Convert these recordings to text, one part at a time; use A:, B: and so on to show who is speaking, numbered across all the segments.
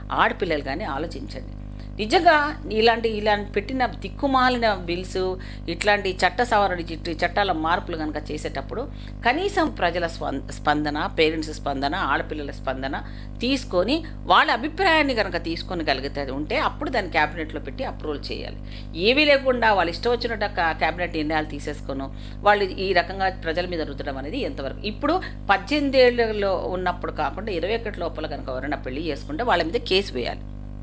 A: ఆడపిల్లలు కానీ ఆలోచించండి నిజంగా ఇలాంటి ఇలాంటి పెట్టిన దిక్కుమాలిన బిల్స్ ఇట్లాంటి చట్ట సవరణ చిట్టి చట్టాల మార్పులు కనుక చేసేటప్పుడు కనీసం ప్రజల స్పం- స్పందన పేరెంట్స్ స్పందన ఆడపిల్లల స్పందన తీసుకొని వాళ్ళ అభిప్రాయాన్ని కనుక తీసుకొని కలిగితే ఉంటే అప్పుడు దాన్ని క్యాబినెట్లో పెట్టి అప్రూవల్ చేయాలి ఏమీ లేకుండా వాళ్ళు ఇష్టం వచ్చినట్టు క్యాబినెట్ నిర్ణయాలు తీసేసుకోను వాళ్ళు ఈ రకంగా ప్రజల మీద రుద్దడం అనేది ఎంతవరకు ఇప్పుడు పద్దెనిమిది ఏళ్ళలో ఉన్నప్పుడు కాకుండా ఇరవై ఒకటి లోపల కనుక ఎవరైనా పెళ్లి చేసుకుంటే వాళ్ళ మీద కేసు వేయాలి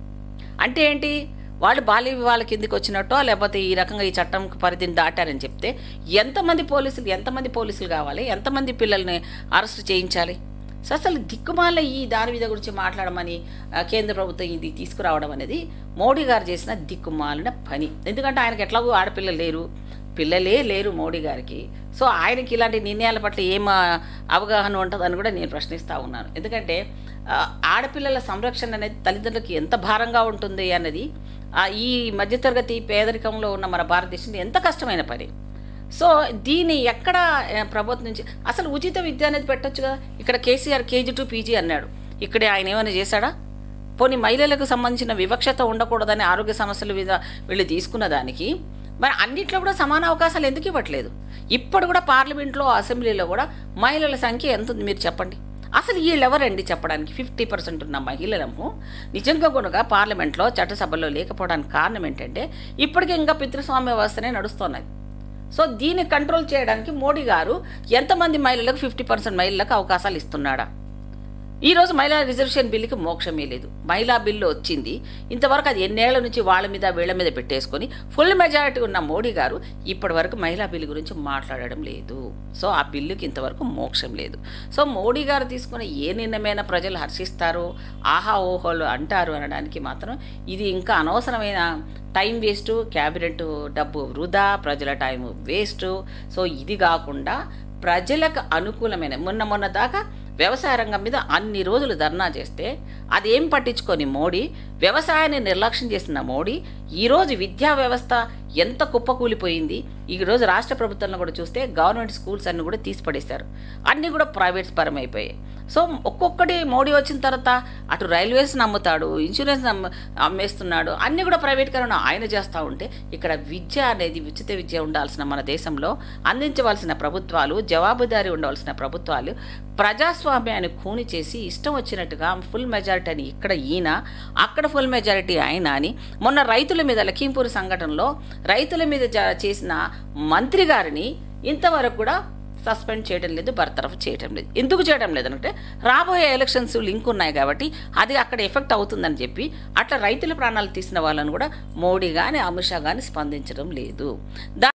A: అంటే ఏంటి వాళ్ళు బాల్య వివాహాల కిందికి వచ్చినట్టో లేకపోతే ఈ రకంగా ఈ చట్టం పరిధిని దాటారని చెప్తే ఎంతమంది పోలీసులు ఎంతమంది పోలీసులు కావాలి ఎంతమంది పిల్లల్ని అరెస్ట్ చేయించాలి సో అసలు దిక్కుమాల ఈ దాని మీద గురించి మాట్లాడమని ఆ, కేంద్ర ప్రభుత్వం ఇది తీసుకురావడం అనేది మోడీ గారు చేసిన దిక్కుమాలిన పని ఎందుకంటే ఆయనకి ఎట్లాగో ఆడపిల్లలు లేరు పిల్లలే లేరు మోడీ గారికి సో ఆయనకి ఇలాంటి నిర్ణయాల పట్ల ఏం ఆ, అవగాహన ఉంటుందని కూడా నేను ప్రశ్నిస్తూ ఉన్నాను ఎందుకంటే ఆ, ఆడపిల్లల సంరక్షణ అనేది తల్లిదండ్రులకి ఎంత భారంగా ఉంటుంది అన్నది ఆ, ఈ మధ్యతరగతి పేదరికంలో ఉన్న మన భారతదేశంలో ఎంత కష్టమైన పని సో దీన్ని ఎక్కడ ఆ, ప్రభుత్వం నుంచి అసలు ఉచిత విద్య అనేది పెట్టొచ్చు కదా ఇక్కడ కేసీఆర్ కేజీ టు పీజీ అన్నాడు ఇక్కడే ఆయన ఏమైనా చేశాడా పోనీ మహిళలకు సంబంధించిన వివక్షత ఉండకూడదని ఆరోగ్య సమస్యల మీద వీళ్ళు తీసుకున్న దానికి మరి అన్నిట్లో కూడా సమాన అవకాశాలు ఎందుకు ఇవ్వట్లేదు ఇప్పుడు కూడా పార్లమెంట్లో అసెంబ్లీలో కూడా మహిళల సంఖ్య ఎంత ఉంది మీరు చెప్పండి అసలు వీళ్ళు ఎవరండి చెప్పడానికి ఫిఫ్టీ పర్సెంట్ ఉన్న మహిళలము నిజంగా కొనుక పార్లమెంట్లో చట్టసభలో లేకపోవడానికి కారణం ఏంటంటే ఇప్పటికే ఇంకా పితృస్వామ్య వ్యవస్థనే నడుస్తున్నది సో దీన్ని కంట్రోల్ చేయడానికి మోడీ గారు ఎంతమంది మహిళలకు ఫిఫ్టీ పర్సెంట్ మహిళలకు అవకాశాలు ఇస్తున్నాడా ఈరోజు మహిళా రిజర్వేషన్ బిల్లుకి మోక్షమే లేదు మహిళా బిల్లు వచ్చింది ఇంతవరకు అది ఎన్నేళ్ల నుంచి వాళ్ళ మీద వీళ్ళ మీద పెట్టేసుకొని ఫుల్ మెజారిటీ ఉన్న మోడీ గారు ఇప్పటి వరకు మహిళా బిల్లు గురించి మాట్లాడడం లేదు సో ఆ బిల్లుకి ఇంతవరకు మోక్షం లేదు సో మోడీ గారు తీసుకున్న ఏ నిర్ణయమైన ప్రజలు హర్షిస్తారు ఆహా ఓహోలు అంటారు అనడానికి మాత్రం ఇది ఇంకా అనవసరమైన టైం వేస్ట్ క్యాబినెట్ డబ్బు వృధా ప్రజల టైం వేస్ట్ సో ఇది కాకుండా ప్రజలకు అనుకూలమైన మొన్న మొన్న దాకా వ్యవసాయ రంగం మీద అన్ని రోజులు ధర్నా చేస్తే అదేం పట్టించుకొని మోడీ వ్యవసాయాన్ని నిర్లక్ష్యం చేసిన మోడీ ఈరోజు విద్యా వ్యవస్థ ఎంత కుప్పకూలిపోయింది ఈరోజు రాష్ట్ర ప్రభుత్వంలో కూడా చూస్తే గవర్నమెంట్ స్కూల్స్ అన్ని కూడా తీసిపడేశారు అన్నీ కూడా ప్రైవేట్స్ పరం అయిపోయాయి సో ఒక్కొక్కటి మోడీ వచ్చిన తర్వాత అటు రైల్వేస్ నమ్ముతాడు ఇన్సూరెన్స్ నమ్మ అమ్మేస్తున్నాడు అన్నీ కూడా ప్రైవేట్కరణ ఆయన చేస్తూ ఉంటే ఇక్కడ విద్య అనేది ఉచిత విద్య ఉండాల్సిన మన దేశంలో అందించవలసిన ప్రభుత్వాలు జవాబుదారీ ఉండవలసిన ప్రభుత్వాలు ప్రజాస్వామ్యాన్ని కూని చేసి ఇష్టం వచ్చినట్టుగా ఫుల్ మెజారిటీ అని ఇక్కడ ఈయన అక్కడ ఫుల్ మెజారిటీ ఆయన అని మొన్న రైతుల మీద లఖీంపూర్ సంఘటనలో రైతుల మీద జ- చేసిన మంత్రి గారిని ఇంతవరకు కూడా సస్పెండ్ చేయడం లేదు బర్తరఫ్ చేయడం లేదు ఎందుకు చేయడం లేదంటే రాబోయే ఎలక్షన్స్ లింక్ ఉన్నాయి కాబట్టి అది అక్కడ ఎఫెక్ట్ అవుతుందని చెప్పి అట్లా రైతుల ప్రాణాలు తీసిన వాళ్ళని కూడా మోడీ కానీ అమిత్ షా కానీ స్పందించడం లేదు దా